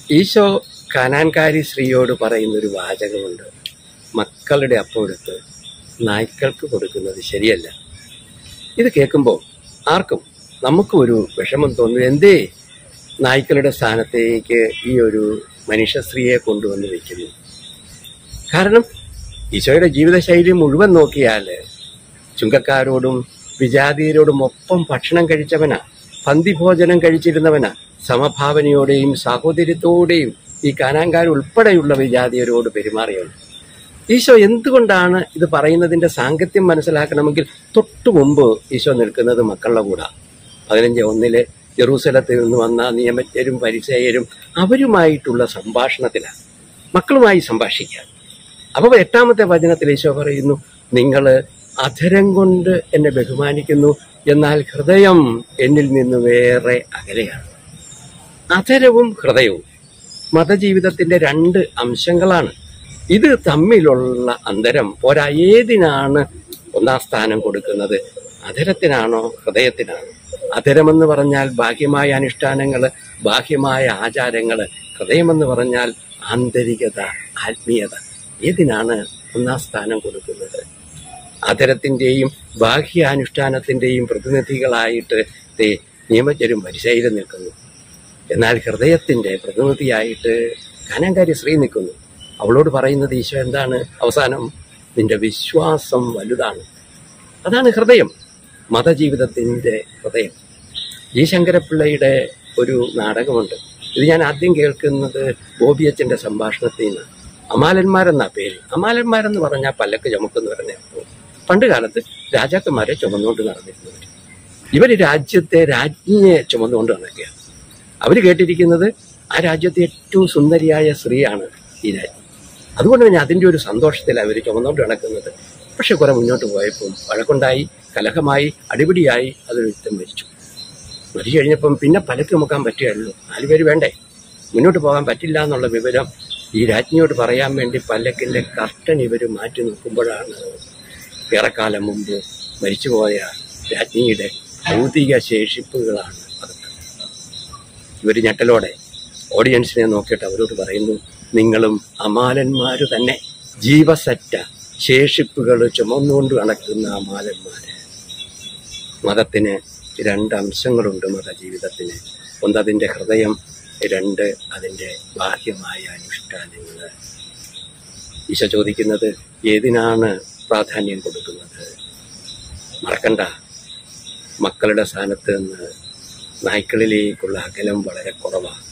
ഈശോ കാനാൻകാരി സ്ത്രീയോട് പറയുന്നൊരു വാചകമുണ്ട് മക്കളുടെ അപ്പോഴത്ത് നായ്ക്കൾക്ക് കൊടുക്കുന്നത് ശരിയല്ല ഇത് കേൾക്കുമ്പോൾ ആർക്കും നമുക്കും ഒരു വിഷമം തോന്നും എന്തേ നായ്ക്കളുടെ സ്ഥാനത്തേക്ക് ഈ ഒരു മനുഷ്യ സ്ത്രീയെ കൊണ്ടുവന്ന് വെക്കുന്നു കാരണം ഈശോയുടെ ജീവിതശൈലി മുഴുവൻ നോക്കിയാൽ ചുങ്കക്കാരോടും വിജാതീയരോടും ഒപ്പം ഭക്ഷണം കഴിച്ചവനാ പന്തിഭോജനം കഴിച്ചിരുന്നവനാ സമഭാവനയോടെയും സാഹോദര്യത്തോടെയും ഈ കാനാങ്കാർ ഉൾപ്പെടെയുള്ള വിജാതീയരോട് പെരുമാറിയവൻ ഈശോ എന്തുകൊണ്ടാണ് ഇത് പറയുന്നതിന്റെ സാങ്കത്യം മനസ്സിലാക്കണമെങ്കിൽ തൊട്ടു മുമ്പ് ഈശോ നിൽക്കുന്നത് മക്കളുടെ കൂടെ പതിനഞ്ച് ഒന്നില് ജെറൂസലത്തിൽ നിന്ന് വന്ന നിയമജ്ഞരും പരിചയരും അവരുമായിട്ടുള്ള സംഭാഷണത്തിലാണ് മക്കളുമായി സംഭാഷിക്കാൻ അപ്പൊ എട്ടാമത്തെ വചനത്തിൽ ഈശോ പറയുന്നു നിങ്ങൾ അധരം കൊണ്ട് എന്നെ ബഹുമാനിക്കുന്നു എന്നാൽ ഹൃദയം എന്നിൽ നിന്ന് വേറെ അകലെയാണ് അധരവും ഹൃദയവും മതജീവിതത്തിന്റെ രണ്ട് അംശങ്ങളാണ് ഇത് തമ്മിലുള്ള അന്തരം പോരാ ഏതിനാണ് ഒന്നാം സ്ഥാനം കൊടുക്കുന്നത് അധരത്തിനാണോ ഹൃദയത്തിനാണോ അധരമെന്ന് പറഞ്ഞാൽ ബാഹ്യമായ അനുഷ്ഠാനങ്ങള് ബാഹ്യമായ ആചാരങ്ങള് ഹൃദയമെന്ന് പറഞ്ഞാൽ ആന്തരികത ആത്മീയത ഏതിനാണ് ഒന്നാം സ്ഥാനം കൊടുക്കുന്നത് അധരത്തിന്റെയും ബാഹ്യാനുഷ്ഠാനത്തിന്റെയും പ്രതിനിധികളായിട്ട് ദേ നിയമജ്ഞരും പരിശൈലം നിൽക്കുന്നു എന്നാൽ ഹൃദയത്തിന്റെ പ്രതിനിധിയായിട്ട് കാനാങ്കാരി സ്ത്രീ നിൽക്കുന്നു അവളോട് പറയുന്നത് ഈശോ എന്താണ് അവസാനം നിന്റെ വിശ്വാസം വലുതാണ് അതാണ് ഹൃദയം മതജീവിതത്തിന്റെ ഹൃദയം ജി ശങ്കരപ്പിള്ളയുടെ ഒരു നാടകമുണ്ട് ഇത് ഞാൻ ആദ്യം കേൾക്കുന്നത് ബോബിയച്ചന്റെ സംഭാഷണത്തിൽ നിന്ന് അമാലന്മാരെന്നാ പേര് അമാലന്മാരെന്ന് പറഞ്ഞാൽ പല്ലക്ക് ചുമക്കുന്നവരെന്നെ അപ്പോൾ പണ്ട് കാലത്ത് രാജാക്കന്മാരെ ചുമന്നുകൊണ്ട് നടന്നിരുന്നവർ ഇവർ രാജ്യത്തെ രാജ്ഞിയെ ചുമന്നുകൊണ്ട് നടക്കുകയാണ് അവര് കേട്ടിരിക്കുന്നത് ആ രാജ്യത്തെ ഏറ്റവും സുന്ദരിയായ സ്ത്രീയാണ് ഈ രാജ്ഞി അതുകൊണ്ട് തന്നെ അതിന്റെ ഒരു സന്തോഷത്തിൽ അവർ ചുമന്നുകൊണ്ട് നടക്കുന്നത് പക്ഷെ കുറെ മുന്നോട്ട് പോയപ്പോൾ വഴക്കുണ്ടായി കലഹമായി അടിപിടിയായി അതൊരു യുദ്ധം മരിച്ചു മരിച്ചു കഴിഞ്ഞപ്പം പിന്നെ പലക്ക് മുക്കാൻ പറ്റുകയുള്ളൂ നാലുപേര് വേണ്ടേ മുന്നോട്ട് പോകാൻ പറ്റില്ല എന്നുള്ള വിവരം ഈ രാജ്ഞിയോട് പറയാൻ വേണ്ടി പല്ലക്കിന്റെ കർട്ടൻ ഇവർ മാറ്റി നോക്കുമ്പോഴാണ് ഏറെക്കാലം മുമ്പ് മരിച്ചുപോയ രാജ്ഞിയുടെ ഭൗതിക ശേഷിപ്പുകളാണ് അതൊക്കെ ഇവർ ഞെട്ടലോടെ ഓഡിയൻസിനെ നോക്കിയിട്ട് അവരോട് പറയുന്നു നിങ്ങളും അമാലന്മാര് തന്നെ ജീവസറ്റ ശേഷിപ്പുകൾ ചുമന്നുകൊണ്ട് നടക്കുന്ന അമാലന്മാര് മതത്തിന് രണ്ട് അംശങ്ങളുണ്ട് മതജീവിതത്തിന് ഒന്ന് അതിൻ്റെ ഹൃദയം രണ്ട് അതിൻ്റെ ബാഹ്യമായ അനുഷ്ഠാനങ്ങൾ ഈശോ ചോദിക്കുന്നത് ഏതിനാണ് പ്രാധാന്യം കൊടുക്കുന്നത് മറക്കണ്ട മക്കളുടെ സ്ഥാനത്ത് നിന്ന് നായ്ക്കളിലേക്കുള്ള അകലം വളരെ കുറവാണ്